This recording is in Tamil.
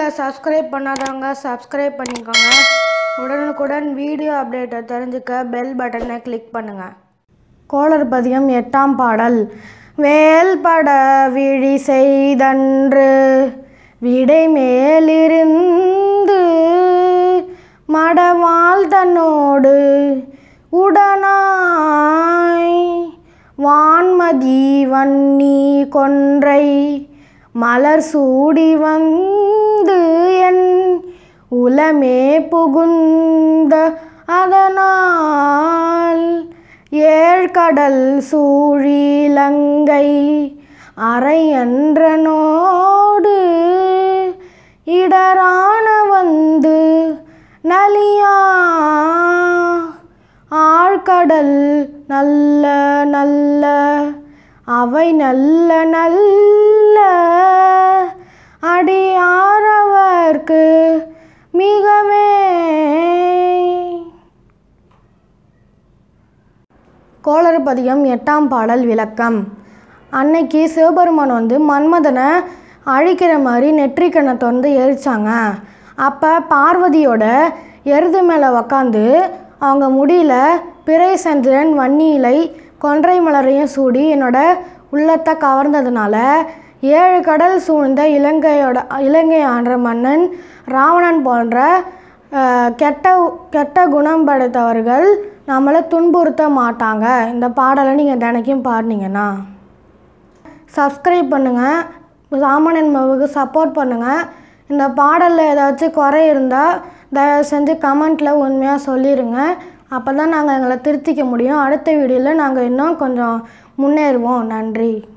சேனலை சப்ஸ்கிரைப் பண்ணாதவங்க சப்ஸ்கிரைப் பண்ணிக்கோங்க உடனுக்குடன் வீடியோ அப்டேட்டை தெரிஞ்சுக்க பெல் பட்டனை கிளிக் பண்ணுங்கள் கோளர் பதியம் எட்டாம் பாடல் வேல்பட விழி செய்தன்று விடை மேலிருந்து மடவாள் தன்னோடு உடனாய் வான்மதி வன்னி கொன்றை மலர் சூடி வந்து என் உலமே புகுந்த அதனால் ஏழ்கடல் சூழிலங்கை அறையன்றனோடு இடரான வந்து நலியா ஆழ்கடல் நல்ல நல்ல அவை நல்ல நல்ல அடியாரவர்க்கு மிகவே கோளறுபதியம் எட்டாம் பாடல் விளக்கம் அன்னைக்கு சிவபெருமான் வந்து மன்மதனை அழிக்கிற மாதிரி நெற்றிக்கண்ணை திறந்து எரிச்சாங்க அப்போ பார்வதியோட எருது மேலே உக்காந்து அவங்க முடியல பிறை சந்திரன் வன்னி இலை கொன்றை மலரையும் சூடி என்னோட உள்ளத்தை கவர்ந்ததுனால ஏழு கடல் சூழ்ந்த இலங்கையோட இலங்கை ஆண்ட மன்னன் ராவணன் போன்ற அஹ், கெட்ட கெட்ட குணம் படைத்தவர்கள் நம்மளை துன்புறுத்த மாட்டாங்க இந்த பாடலை நீங்கள் தினைக்கும் பாடினீங்கன்னா சப்ஸ்கிரைப் பண்ணுங்கள் சாமானியன் மவுக்கு சப்போர்ட் பண்ணுங்கள் இந்த பாடலில் ஏதாச்சும் குறை இருந்தால் தயவு செஞ்சு கமெண்ட்டில் உண்மையாக சொல்லிடுங்க அப்போ தான் நாங்கள் எங்களை திருத்திக்க முடியும் அடுத்த வீடியோவில் நாங்கள் இன்னும் கொஞ்சம் முன்னேறுவோம் நன்றி